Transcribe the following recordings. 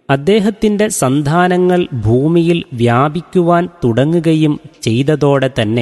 അദ്ദേഹത്തിൻ്റെ സന്താനങ്ങൾ ഭൂമിയിൽ വ്യാപിക്കുവാൻ തുടങ്ങുകയും ചെയ്തതോടെ തന്നെ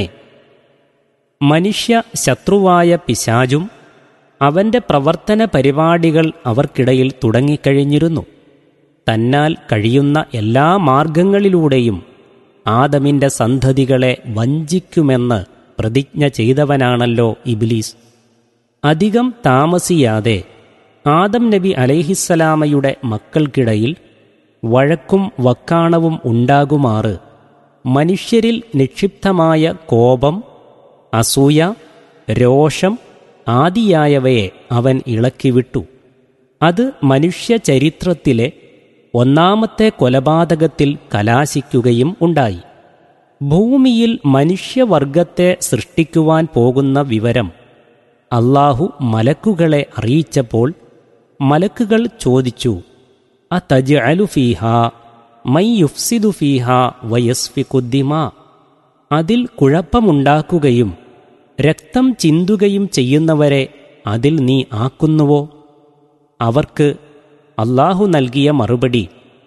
മനുഷ്യ ശത്രുവായ പിശാചും അവന്റെ പ്രവർത്തന പരിപാടികൾ അവർക്കിടയിൽ തുടങ്ങിക്കഴിഞ്ഞിരുന്നു തന്നാൽ കഴിയുന്ന എല്ലാ മാർഗങ്ങളിലൂടെയും ആദമിൻ്റെ സന്തതികളെ വഞ്ചിക്കുമെന്ന് പ്രതിജ്ഞ ചെയ്തവനാണല്ലോ ഇബിലീസ് അധികം താമസിയാതെ ആദം നബി അലൈഹിസ്സലാമയുടെ മക്കൾക്കിടയിൽ വഴക്കും വക്കാണവും ഉണ്ടാകുമാറ് മനുഷ്യരിൽ നിക്ഷിപ്തമായ കോപം അസൂയ രോഷം ആദിയായവയെ അവൻ ഇളക്കിവിട്ടു അത് മനുഷ്യ ചരിത്രത്തിലെ ഒന്നാമത്തെ കൊലപാതകത്തിൽ കലാശിക്കുകയും ഉണ്ടായി ഭൂമിയിൽ മനുഷ്യവർഗത്തെ സൃഷ്ടിക്കുവാൻ പോകുന്ന വിവരം അള്ളാഹു മലക്കുകളെ അറിയിച്ചപ്പോൾ മലക്കുകൾ ചോദിച്ചു അതജ് അലുഫീഹ മൈ യുഫ്സിദു ഫീഹ വയസ്ഫിക്കുദ്ദിമ അതിൽ കുഴപ്പമുണ്ടാക്കുകയും രക്തം ചിന്തുകയും ചെയ്യുന്നവരെ അതിൽ നീ ആക്കുന്നുവോ അവർക്ക് അള്ളാഹു നൽകിയ മറുപടി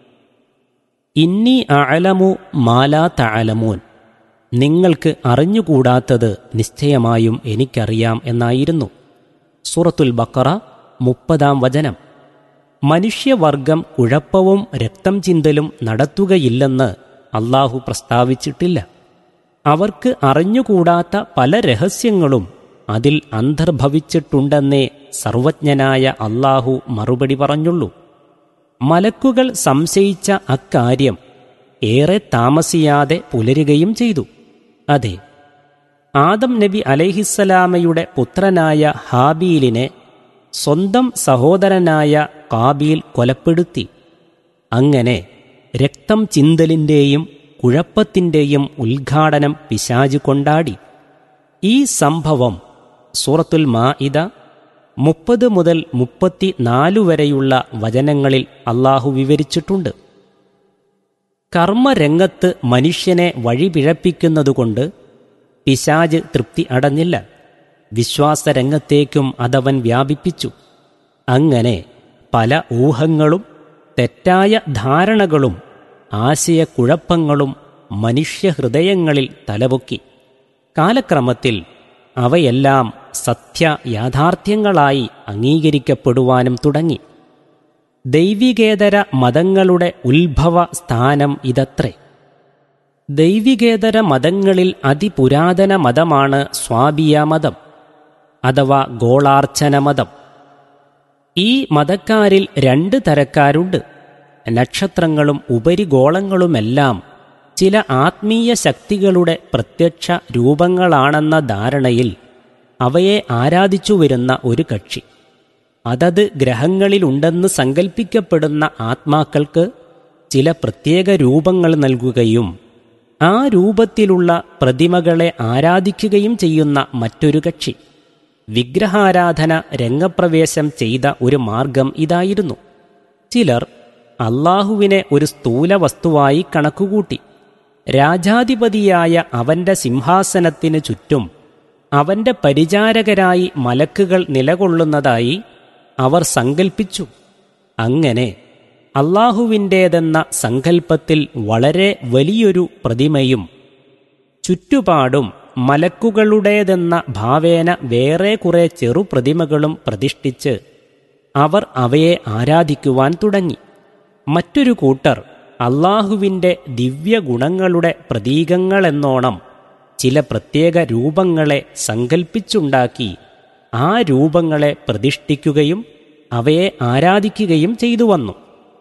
ഇന്നി അലമു മാലാ തഅലമൂൻ നിങ്ങൾക്ക് അറിഞ്ഞുകൂടാത്തത് നിശ്ചയമായും എനിക്കറിയാം എന്നായിരുന്നു സൂറത്തുൽ ബക്കറ മുപ്പതാം വചനം മനുഷ്യവർഗം കുഴപ്പവും രക്തം ചിന്തലും നടത്തുകയില്ലെന്ന് അള്ളാഹു പ്രസ്താവിച്ചിട്ടില്ല അവർക്ക് അറിഞ്ഞുകൂടാത്ത പല രഹസ്യങ്ങളും അതിൽ അന്തർഭവിച്ചിട്ടുണ്ടെന്നേ സർവജ്ഞനായ അള്ളാഹു മറുപടി പറഞ്ഞുള്ളൂ മലക്കുകൾ സംശയിച്ച അക്കാര്യം ഏറെ താമസിയാതെ പുലരുകയും ചെയ്തു അതെ ആദം നബി അലൈഹിസ്സലാമയുടെ പുത്രനായ ഹാബീലിനെ സ്വന്തം സഹോദരനായ കാബീൽ കൊലപ്പെടുത്തി അങ്ങനെ രക്തം ചിന്തലിൻ്റെയും കുഴപ്പത്തിൻ്റെയും ഉദ്ഘാടനം പിശാജ് കൊണ്ടാടി ഈ സംഭവം സൂറത്തുൽ മാഇദ മുപ്പത് മുതൽ മുപ്പത്തിനാലു വരെയുള്ള വചനങ്ങളിൽ അള്ളാഹു വിവരിച്ചിട്ടുണ്ട് കർമ്മരംഗത്ത് മനുഷ്യനെ വഴിപിഴപ്പിക്കുന്നതുകൊണ്ട് പിശാജ് തൃപ്തി അടഞ്ഞില്ല വിശ്വാസരംഗത്തേക്കും അതവൻ വ്യാപിപ്പിച്ചു അങ്ങനെ പല ഊഹങ്ങളും തെറ്റായ ധാരണകളും ആശയക്കുഴപ്പങ്ങളും മനുഷ്യഹൃദയങ്ങളിൽ തലപൊക്കി കാലക്രമത്തിൽ അവയെല്ലാം സത്യ യാഥാർത്ഥ്യങ്ങളായി അംഗീകരിക്കപ്പെടുവാനും തുടങ്ങി ദൈവികേതര മതങ്ങളുടെ ഉത്ഭവ സ്ഥാനം ഇതത്രേ ദൈവികേതര മതങ്ങളിൽ അതിപുരാതന മതമാണ് സ്വാബിയ മതം അഥവാ ഗോളാർച്ചന മതം ഈ മതക്കാരിൽ രണ്ട് തരക്കാരുണ്ട് നക്ഷത്രങ്ങളും ഉപരിഗോളങ്ങളുമെല്ലാം ചില ആത്മീയ ശക്തികളുടെ പ്രത്യക്ഷ രൂപങ്ങളാണെന്ന ധാരണയിൽ അവയെ ആരാധിച്ചു വരുന്ന ഒരു കക്ഷി അതത് ഗ്രഹങ്ങളിലുണ്ടെന്ന് സങ്കൽപ്പിക്കപ്പെടുന്ന ആത്മാക്കൾക്ക് ചില പ്രത്യേക രൂപങ്ങൾ നൽകുകയും ആ രൂപത്തിലുള്ള പ്രതിമകളെ ആരാധിക്കുകയും ചെയ്യുന്ന മറ്റൊരു കക്ഷി വിഗ്രഹാരാധന രംഗപ്രവേശം ചെയ്ത ഒരു മാർഗം ഇതായിരുന്നു ചിലർ അള്ളാഹുവിനെ ഒരു സ്ഥൂല വസ്തുവായി കണക്കുകൂട്ടി രാജാധിപതിയായ അവന്റെ സിംഹാസനത്തിനു ചുറ്റും അവന്റെ പരിചാരകരായി മലക്കുകൾ നിലകൊള്ളുന്നതായി അവർ സങ്കൽപ്പിച്ചു അങ്ങനെ അള്ളാഹുവിൻ്റേതെന്ന സങ്കല്പത്തിൽ വളരെ വലിയൊരു പ്രതിമയും ചുറ്റുപാടും മലക്കുകളുടേതെന്ന ഭാവേന വേറെ കുറെ ചെറുപ്രതിമകളും പ്രതിഷ്ഠിച്ച് അവർ അവയെ ആരാധിക്കുവാൻ തുടങ്ങി മറ്റൊരു കൂട്ടർ അള്ളാഹുവിൻ്റെ ദിവ്യഗുണങ്ങളുടെ പ്രതീകങ്ങളെന്നോണം ചില പ്രത്യേക രൂപങ്ങളെ സങ്കൽപ്പിച്ചുണ്ടാക്കി ആ രൂപങ്ങളെ പ്രതിഷ്ഠിക്കുകയും അവയെ ആരാധിക്കുകയും ചെയ്തു വന്നു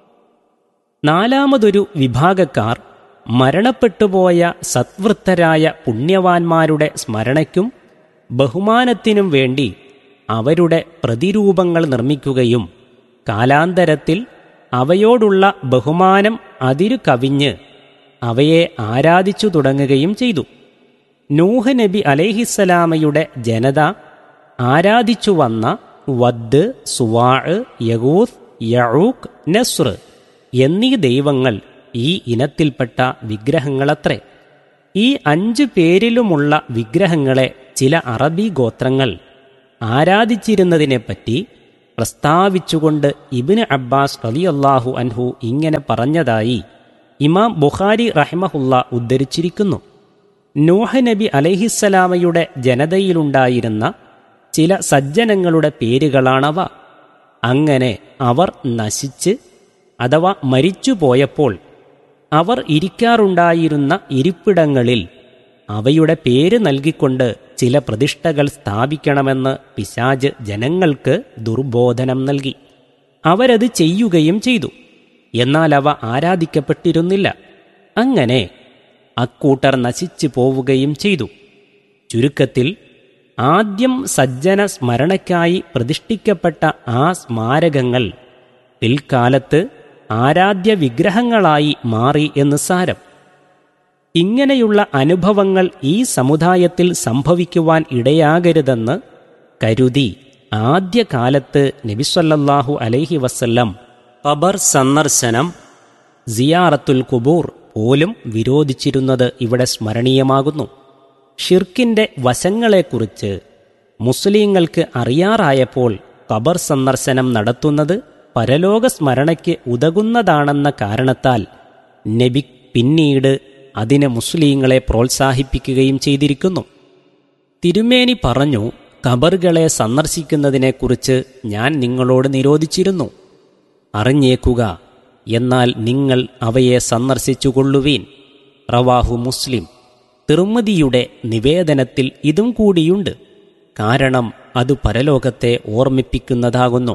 നാലാമതൊരു വിഭാഗക്കാർ മരണപ്പെട്ടുപോയ സത്വൃത്തരായ പുണ്യവാന്മാരുടെ സ്മരണയ്ക്കും ബഹുമാനത്തിനും വേണ്ടി അവരുടെ പ്രതിരൂപങ്ങൾ നിർമ്മിക്കുകയും കാലാന്തരത്തിൽ അവയോടുള്ള ബഹുമാനം അതിരു കവിഞ്ഞ് അവയെ ആരാധിച്ചു തുടങ്ങുകയും ചെയ്തു നൂഹ് നബി അലൈഹിസ്സലാമയുടെ ജനത ആരാധിച്ചു വന്ന വദ് സുവാ യഗൂത്ത് യഊഖ് നസ്ർ എന്നീ ദൈവങ്ങൾ ഈ ഇനത്തിൽപ്പെട്ട വിഗ്രഹങ്ങളത്രേ ഈ അഞ്ചു പേരിലുമുള്ള വിഗ്രഹങ്ങളെ ചില അറബി ഗോത്രങ്ങൾ ആരാധിച്ചിരുന്നതിനെപ്പറ്റി പ്രസ്താവിച്ചുകൊണ്ട് ഇബിന് അബ്ബാസ് റലിയല്ലാഹു അൻഹു ഇങ്ങനെ പറഞ്ഞതായി ഇമാം ബുഖാരി റഹ്മഹുല്ല ഉദ്ധരിച്ചിരിക്കുന്നു നൂഹ നബി അലൈഹിസ്സലാമയുടെ ജനതയിലുണ്ടായിരുന്ന ചില സജ്ജനങ്ങളുടെ പേരുകളാണവ അങ്ങനെ അവർ നശിച്ച് അഥവാ മരിച്ചുപോയപ്പോൾ അവർ ഇരിക്കാറുണ്ടായിരുന്ന ഇരിപ്പിടങ്ങളിൽ അവയുടെ പേര് നൽകിക്കൊണ്ട് ചില പ്രതിഷ്ഠകൾ സ്ഥാപിക്കണമെന്ന് പിശാജ് ജനങ്ങൾക്ക് ദുർബോധനം നൽകി അവരത് ചെയ്യുകയും ചെയ്തു എന്നാൽ അവ ആരാധിക്കപ്പെട്ടിരുന്നില്ല അങ്ങനെ അക്കൂട്ടർ നശിച്ചു പോവുകയും ചെയ്തു ചുരുക്കത്തിൽ ആദ്യം സജ്ജന സ്മരണയ്ക്കായി പ്രതിഷ്ഠിക്കപ്പെട്ട ആ സ്മാരകങ്ങൾ പിൽക്കാലത്ത് ആരാധ്യ വിഗ്രഹങ്ങളായി മാറി എന്ന് സാരം ഇങ്ങനെയുള്ള അനുഭവങ്ങൾ ഈ സമുദായത്തിൽ സംഭവിക്കുവാൻ ഇടയാകരുതെന്ന് കരുതി ആദ്യകാലത്ത് നബിസ്വല്ലാഹു അലൈഹി വസല്ലം ഖബർ സന്ദർശനം സിയാറത്തുൽ കുബൂർ പോലും വിരോധിച്ചിരുന്നത് ഇവിടെ സ്മരണീയമാകുന്നു ഷിർക്കിന്റെ വശങ്ങളെക്കുറിച്ച് മുസ്ലിങ്ങൾക്ക് അറിയാറായപ്പോൾ ഖബർ സന്ദർശനം നടത്തുന്നത് പരലോക സ്മരണയ്ക്ക് ഉതകുന്നതാണെന്ന കാരണത്താൽ നബി പിന്നീട് അതിന് മുസ്ലിങ്ങളെ പ്രോത്സാഹിപ്പിക്കുകയും ചെയ്തിരിക്കുന്നു തിരുമേനി പറഞ്ഞു ഖബറുകളെ സന്ദർശിക്കുന്നതിനെക്കുറിച്ച് ഞാൻ നിങ്ങളോട് നിരോധിച്ചിരുന്നു അറിഞ്ഞേക്കുക എന്നാൽ നിങ്ങൾ അവയെ സന്ദർശിച്ചുകൊള്ളുവീൻ റവാഹു മുസ്ലിം തിർമതിയുടെ നിവേദനത്തിൽ ഇതും കൂടിയുണ്ട് കാരണം അത് പരലോകത്തെ ഓർമ്മിപ്പിക്കുന്നതാകുന്നു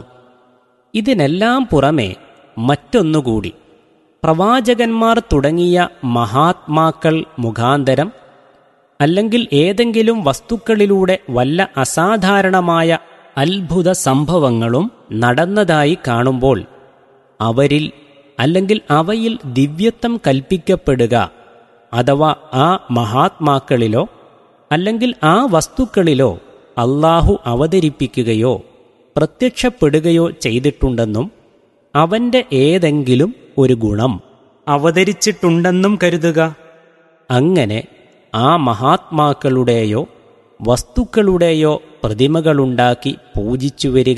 ഇതിനെല്ലാം പുറമെ മറ്റൊന്നുകൂടി പ്രവാചകന്മാർ തുടങ്ങിയ മഹാത്മാക്കൾ മുഖാന്തരം അല്ലെങ്കിൽ ഏതെങ്കിലും വസ്തുക്കളിലൂടെ വല്ല അസാധാരണമായ അത്ഭുത സംഭവങ്ങളും നടന്നതായി കാണുമ്പോൾ അവരിൽ അല്ലെങ്കിൽ അവയിൽ ദിവ്യത്വം കൽപ്പിക്കപ്പെടുക അഥവാ ആ മഹാത്മാക്കളിലോ അല്ലെങ്കിൽ ആ വസ്തുക്കളിലോ അള്ളാഹു അവതരിപ്പിക്കുകയോ പ്രത്യക്ഷപ്പെടുകയോ ചെയ്തിട്ടുണ്ടെന്നും അവന്റെ ഏതെങ്കിലും ഒരു ഗുണം അവതരിച്ചിട്ടുണ്ടെന്നും കരുതുക അങ്ങനെ ആ മഹാത്മാക്കളുടെയോ വസ്തുക്കളുടെയോ പ്രതിമകളുണ്ടാക്കി പൂജിച്ചു വരിക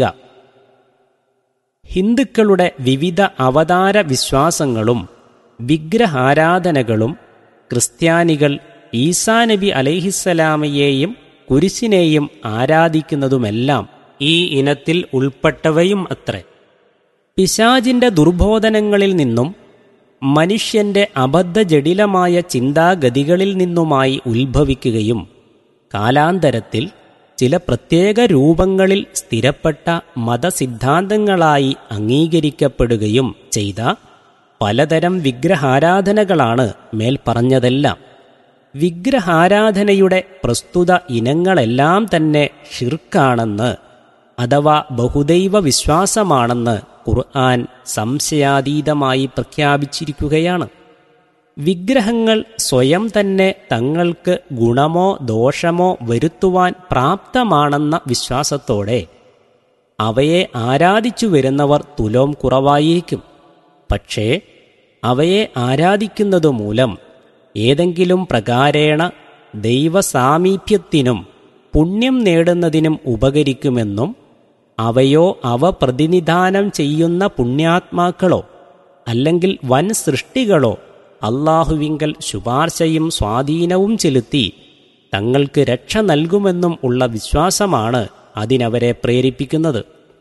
ഹിന്ദുക്കളുടെ വിവിധ അവതാര വിശ്വാസങ്ങളും വിഗ്രഹാരാധനകളും ക്രിസ്ത്യാനികൾ ഈസാ നബി അലൈഹിസ്സലാമയെയും കുരിശിനെയും ആരാധിക്കുന്നതുമെല്ലാം ഈ ഇനത്തിൽ ഉൾപ്പെട്ടവയും അത്രേ പിശാജിന്റെ ദുർബോധനങ്ങളിൽ നിന്നും മനുഷ്യന്റെ അബദ്ധജടിലമായ ചിന്താഗതികളിൽ നിന്നുമായി ഉത്ഭവിക്കുകയും കാലാന്തരത്തിൽ ചില പ്രത്യേക രൂപങ്ങളിൽ സ്ഥിരപ്പെട്ട മതസിദ്ധാന്തങ്ങളായി അംഗീകരിക്കപ്പെടുകയും ചെയ്ത പലതരം വിഗ്രഹാരാധനകളാണ് മേൽപ്പറഞ്ഞതെല്ലാം വിഗ്രഹാരാധനയുടെ പ്രസ്തുത ഇനങ്ങളെല്ലാം തന്നെ ഷിർക്കാണെന്ന് അഥവാ ബഹുദൈവ വിശ്വാസമാണെന്ന് ഖുർആൻ സംശയാതീതമായി പ്രഖ്യാപിച്ചിരിക്കുകയാണ് വിഗ്രഹങ്ങൾ സ്വയം തന്നെ തങ്ങൾക്ക് ഗുണമോ ദോഷമോ വരുത്തുവാൻ പ്രാപ്തമാണെന്ന വിശ്വാസത്തോടെ അവയെ ആരാധിച്ചു വരുന്നവർ തുലോം കുറവായിരിക്കും പക്ഷേ അവയെ ആരാധിക്കുന്നതു മൂലം ഏതെങ്കിലും പ്രകാരേണ ദൈവസാമീപ്യത്തിനും പുണ്യം നേടുന്നതിനും ഉപകരിക്കുമെന്നും അവയോ അവ പ്രതിനിധാനം ചെയ്യുന്ന പുണ്യാത്മാക്കളോ അല്ലെങ്കിൽ വൻ സൃഷ്ടികളോ അള്ളാഹുവിങ്കൽ ശുപാർശയും സ്വാധീനവും ചെലുത്തി തങ്ങൾക്ക് രക്ഷ നൽകുമെന്നും ഉള്ള വിശ്വാസമാണ് അതിനവരെ പ്രേരിപ്പിക്കുന്നത്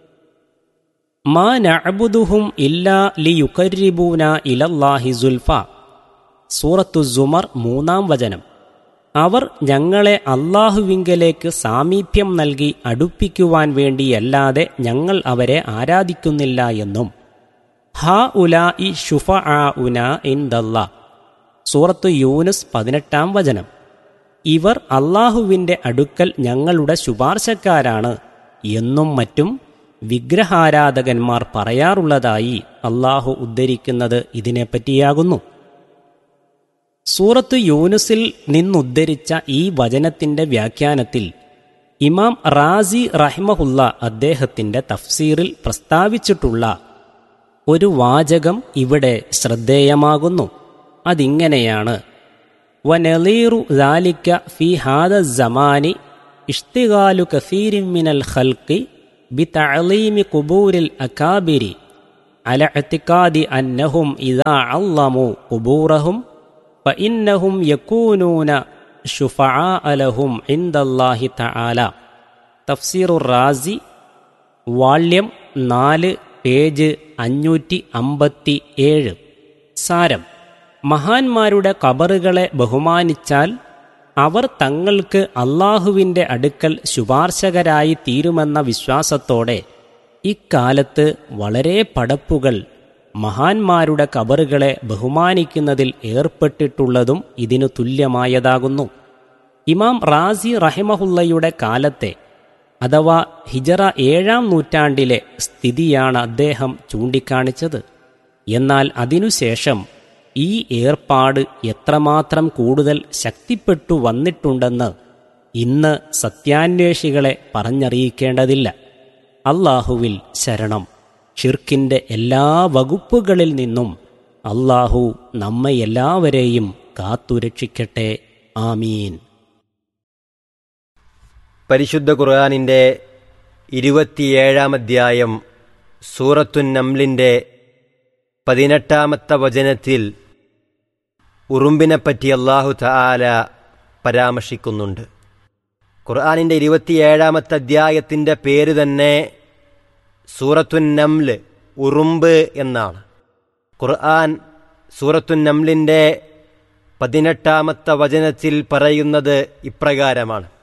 മാ നഅബുദുഹും ഇല്ലാ ലിയുഖരിബൂന ഇലല്ലാഹി സുൽഫ സൂറത്തു സുമർ മൂന്നാം വചനം അവർ ഞങ്ങളെ അള്ളാഹുവിങ്കലേക്ക് സാമീപ്യം നൽകി അടുപ്പിക്കുവാൻ വേണ്ടിയല്ലാതെ ഞങ്ങൾ അവരെ ആരാധിക്കുന്നില്ല എന്നും ഹ ഉല ഇ ഷുഫ ആ ഉന ഇന്ദല്ല സൂറത്തു യൂനുസ് പതിനെട്ടാം വചനം ഇവർ അള്ളാഹുവിൻ്റെ അടുക്കൽ ഞങ്ങളുടെ ശുപാർശക്കാരാണ് എന്നും മറ്റും വിഗ്രഹാരാധകന്മാർ പറയാറുള്ളതായി അള്ളാഹു ഉദ്ധരിക്കുന്നത് ഇതിനെപ്പറ്റിയാകുന്നു സൂറത്ത് യൂനുസിൽ നിന്നുദ്ധരിച്ച ഈ വചനത്തിന്റെ വ്യാഖ്യാനത്തിൽ ഇമാം റാസി റഹിമഹുല്ല അദ്ദേഹത്തിന്റെ തഫ്സീറിൽ പ്രസ്താവിച്ചിട്ടുള്ള ഒരു വാചകം ഇവിടെ ശ്രദ്ധേയമാകുന്നു അതിങ്ങനെയാണ് വനലീറു ദാലിക്ക ഫി ഹാദ സമാനി ഇഷ്തിഗാലു കസീരിൻ മിനൽ ഖൽഖി بتعليم قبور الأكابر على اعتقاد أنهم إذا علموا قبورهم فإنهم يكونون شفعاء لهم عند الله تعالى തഫ്സീർ റാസി വാള്യം നാല് പേജ് അഞ്ഞൂറ്റി അമ്പത്തി ഏഴ് സാരം മഹാന്മാരുടെ കബറുകളെ ബഹുമാനിച്ചാൽ അവർ തങ്ങൾക്ക് അള്ളാഹുവിൻ്റെ അടുക്കൽ ശുപാർശകരായി തീരുമെന്ന വിശ്വാസത്തോടെ ഇക്കാലത്ത് വളരെ പടപ്പുകൾ മഹാന്മാരുടെ കബറുകളെ ബഹുമാനിക്കുന്നതിൽ ഏർപ്പെട്ടിട്ടുള്ളതും ഇതിനു തുല്യമായതാകുന്നു ഇമാം റാസി റഹിമഹുല്ലയുടെ കാലത്തെ അഥവാ ഹിജറ ഏഴാം നൂറ്റാണ്ടിലെ സ്ഥിതിയാണ് അദ്ദേഹം ചൂണ്ടിക്കാണിച്ചത് എന്നാൽ അതിനുശേഷം ഈ ഏർപ്പാട് എത്രമാത്രം കൂടുതൽ ശക്തിപ്പെട്ടു വന്നിട്ടുണ്ടെന്ന് ഇന്ന് സത്യാന്വേഷികളെ പറഞ്ഞറിയിക്കേണ്ടതില്ല അള്ളാഹുവിൽ ശരണം ഷിർക്കിൻ്റെ എല്ലാ വകുപ്പുകളിൽ നിന്നും അള്ളാഹു നമ്മെ എല്ലാവരെയും കാത്തുരക്ഷിക്കട്ടെ ആമീൻ പരിശുദ്ധ ഖുർആാനിൻ്റെ ഇരുപത്തിയേഴാം അധ്യായം സൂറത്തുൻ നംലിൻ്റെ പതിനെട്ടാമത്തെ വചനത്തിൽ ഉറുമ്പിനെപ്പറ്റി അള്ളാഹു തആല പരാമർശിക്കുന്നുണ്ട് ഖുർആാനിൻ്റെ ഇരുപത്തിയേഴാമത്തെ അധ്യായത്തിൻ്റെ പേര് തന്നെ സൂറത്തുൻ നംല് ഉറുമ്പ് എന്നാണ് ഖുർആൻ സൂറത്തുൻ നംലിൻ്റെ പതിനെട്ടാമത്തെ വചനത്തിൽ പറയുന്നത് ഇപ്രകാരമാണ്